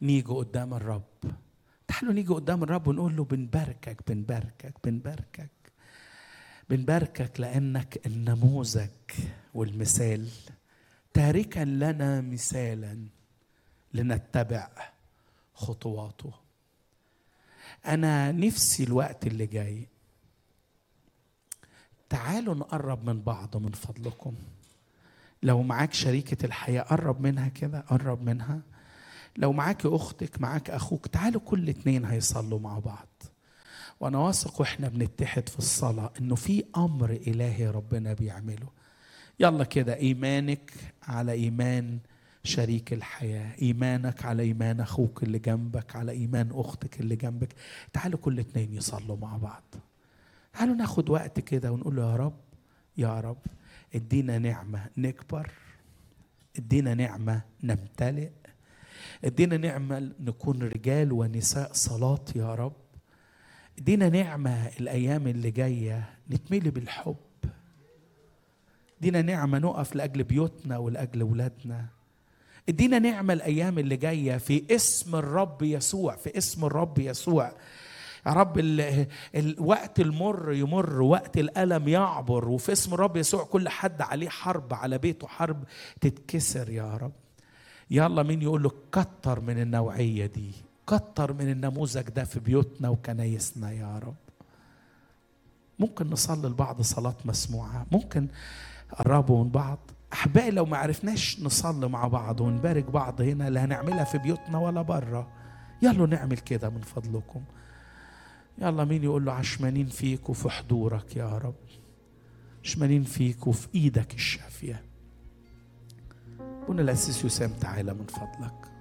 نيجي قدام الرب تعالوا نيجي قدام الرب ونقول له بنباركك بنباركك بنباركك بنباركك لانك النموذج والمثال تاركا لنا مثالا لنتبع خطواته انا نفسي الوقت اللي جاي تعالوا نقرب من بعض من فضلكم لو معاك شريكة الحياة قرب منها كده قرب منها لو معاك أختك معاك أخوك تعالوا كل اتنين هيصلوا مع بعض وأنا واثق وإحنا بنتحد في الصلاة إنه في أمر إلهي ربنا بيعمله يلا كده إيمانك على إيمان شريك الحياة إيمانك على إيمان أخوك اللي جنبك على إيمان أختك اللي جنبك تعالوا كل اتنين يصلوا مع بعض تعالوا ناخد وقت كده ونقول له يا رب يا رب ادينا نعمة نكبر ادينا نعمة نمتلئ ادينا نعمة نكون رجال ونساء صلاة يا رب ادينا نعمة الأيام اللي جاية نتملي بالحب ادينا نعمة نقف لأجل بيوتنا ولأجل أولادنا ادينا نعمة الأيام اللي جاية في اسم الرب يسوع في اسم الرب يسوع يا رب ال- الوقت المر يمر وقت الألم يعبر وفي اسم الرب يسوع كل حد عليه حرب على بيته حرب تتكسر يا رب يلا مين يقول له كتر من النوعية دي كتر من النموذج ده في بيوتنا وكنايسنا يا رب ممكن نصلي لبعض صلاة مسموعة ممكن قربوا من بعض أحبائي لو ما عرفناش نصلي مع بعض ونبارك بعض هنا لا هنعملها في بيوتنا ولا بره يلا نعمل كده من فضلكم يلا مين يقول له عشمانين فيك وفي حضورك يا رب عشمانين فيك وفي ايدك الشافيه بنا الاسيس يسام تعالى من فضلك